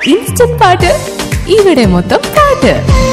instant പാട്ട് ഇവിടെ മൊത്തം പാട്ട്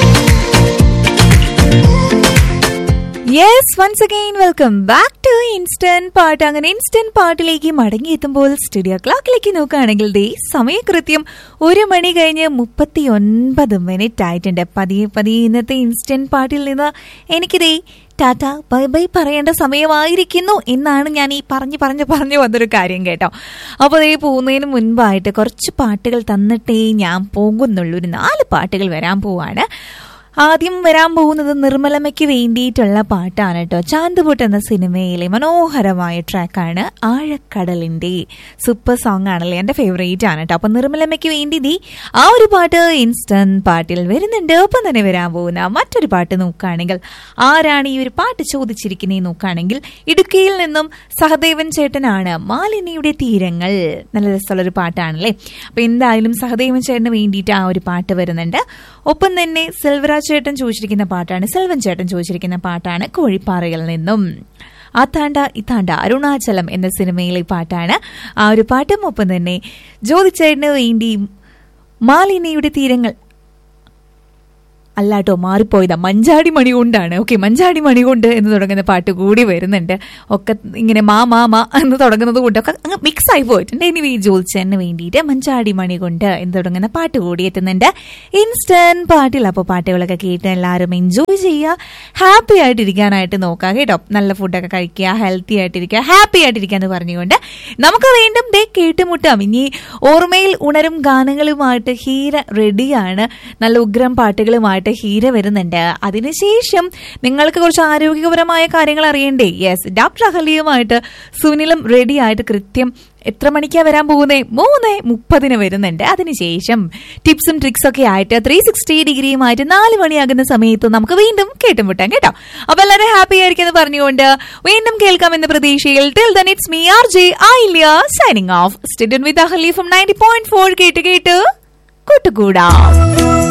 yes once again welcome back to instant പാട്ട് അങ്ങനെ ഇൻസ്റ്റന്റ് പാട്ടിലേക്ക് മടങ്ങിയെത്തുമ്പോൾ സ്റ്റുഡിയോ ക്ലോക്കിലേക്ക് നോക്കുകയാണെങ്കിൽ ദേ സമയകൃത്യം ഒരു മണി കഴിഞ്ഞ് മുപ്പത്തി ഒൻപത് മിനിറ്റ് ആയിട്ടുണ്ട് പതിയെ പതിയെ ഇന്നത്തെ ഇൻസ്റ്റന്റ് പാട്ടിൽ നിന്ന് എനിക്കിതേ ടാറ്റ ബൈ ബൈ പറയേണ്ട സമയമായിരിക്കുന്നു എന്നാണ് ഞാൻ ഈ പറഞ്ഞു പറഞ്ഞു പറഞ്ഞു വന്നൊരു കാര്യം കേട്ടോ അപ്പോൾ അതേ പോകുന്നതിന് മുൻപായിട്ട് കുറച്ച് പാട്ടുകൾ തന്നിട്ടേ ഞാൻ പോകുന്നുള്ളൂ ഒരു നാല് പാട്ടുകൾ വരാൻ പോവാണ് ആദ്യം വരാൻ പോകുന്നത് നിർമ്മലമ്മയ്ക്ക് വേണ്ടിയിട്ടുള്ള പാട്ടാണ് കേട്ടോ ചാന്തുപുട്ട് എന്ന സിനിമയിലെ മനോഹരമായ ട്രാക്കാണ് ആഴക്കടലിന്റെ സൂപ്പർ സോങ് ആണല്ലേ എന്റെ ഫേവറേറ്റ് ആണ് കേട്ടോ അപ്പൊ നിർമ്മലമ്മയ്ക്ക് വേണ്ടി ദീ ആ ഒരു പാട്ട് ഇൻസ്റ്റന്റ് പാട്ടിൽ വരുന്നുണ്ട് ഒപ്പം തന്നെ വരാൻ പോകുന്ന മറ്റൊരു പാട്ട് നോക്കുകയാണെങ്കിൽ ആരാണ് ഈ ഒരു പാട്ട് ചോദിച്ചിരിക്കുന്നത് നോക്കുകയാണെങ്കിൽ ഇടുക്കിയിൽ നിന്നും സഹദേവൻ ചേട്ടനാണ് മാലിനിയുടെ തീരങ്ങൾ നല്ല രസമുള്ള ഒരു പാട്ടാണല്ലേ അപ്പൊ എന്തായാലും സഹദേവൻ ചേട്ടന് വേണ്ടിയിട്ട് ആ ഒരു പാട്ട് വരുന്നുണ്ട് ഒപ്പം തന്നെ സെൽവരാജ് ചേട്ടൻ ചോദിച്ചിരിക്കുന്ന പാട്ടാണ് സെൽവൻ ചേട്ടൻ ചോദിച്ചിരിക്കുന്ന പാട്ടാണ് കോഴിപ്പാറയിൽ നിന്നും ആത്താണ്ട ഇത്താണ്ട അരുണാചലം എന്ന സിനിമയിലെ പാട്ടാണ് ആ ഒരു പാട്ടും ഒപ്പം തന്നെ ജ്യോതിച്ചേട്ടന് വേണ്ടി മാലിനിയുടെ തീരങ്ങൾ അല്ലാട്ടോ മാറിപ്പോയതാ മഞ്ചാടി മണി കൊണ്ടാണ് ഓക്കെ മഞ്ചാടി മണി കൊണ്ട് എന്ന് തുടങ്ങുന്ന പാട്ട് കൂടി വരുന്നുണ്ട് ഒക്കെ ഇങ്ങനെ മാ മാ മാ എന്ന് തുടങ്ങുന്നത് കൊണ്ടൊക്കെ അങ്ങ് മിക്സ് ആയി പോയിട്ടുണ്ട് ഇനി ഈ ജോത്സ്യന് വേണ്ടിയിട്ട് മഞ്ചാടി മണി കൊണ്ട് എന്ന് തുടങ്ങുന്ന പാട്ട് കൂടി എത്തുന്നുണ്ട് ഇൻസ്റ്റന്റ് പാട്ടിൽ അപ്പോൾ പാട്ടുകളൊക്കെ കേട്ട് എല്ലാവരും എൻജോയ് ചെയ്യുക ഹാപ്പി ആയിട്ടിരിക്കാനായിട്ട് നോക്കുക കേട്ടോ നല്ല ഫുഡൊക്കെ കഴിക്കുക ഹെൽത്തി ആയിട്ടിരിക്കുക ഹാപ്പി ആയിട്ടിരിക്കുക എന്ന് പറഞ്ഞുകൊണ്ട് നമുക്ക് വീണ്ടും ദേ കേട്ടുമുട്ടാം ഇനി ഓർമ്മയിൽ ഉണരും ഗാനങ്ങളുമായിട്ട് ഹീര റെഡിയാണ് നല്ല ഉഗ്രം പാട്ടുകളുമായിട്ട് ഹീര വരുന്നുണ്ട് അതിനുശേഷം നിങ്ങൾക്ക് കുറച്ച് ആരോഗ്യപരമായ കാര്യങ്ങൾ അറിയണ്ടേ യെസ് ഡോക്ടർ അഹലിയുമായിട്ട് സുനിലും റെഡി ആയിട്ട് കൃത്യം എത്ര മണിക്കാ വരാൻ പോകുന്നേ മൂന്ന് മുപ്പതിന് വരുന്നുണ്ട് അതിനുശേഷം ടിപ്സും ട്രിക്സ് ഒക്കെ ആയിട്ട് ത്രീ സിക്സ്റ്റി ഡിഗ്രിയുമായിട്ട് നാല് മണിയാകുന്ന സമയത്ത് നമുക്ക് വീണ്ടും കേട്ടുമുട്ടാം കേട്ടോ അപ്പൊ എല്ലാവരും ഹാപ്പി ആയിരിക്കും പറഞ്ഞുകൊണ്ട് വീണ്ടും കേൾക്കാം എന്ന പ്രതീക്ഷയിൽ till then it's me R J Ailiya signing off student with Ahalia from ninety point four കേട്ട് കേട്ട് കൂട്ടുകൂടാം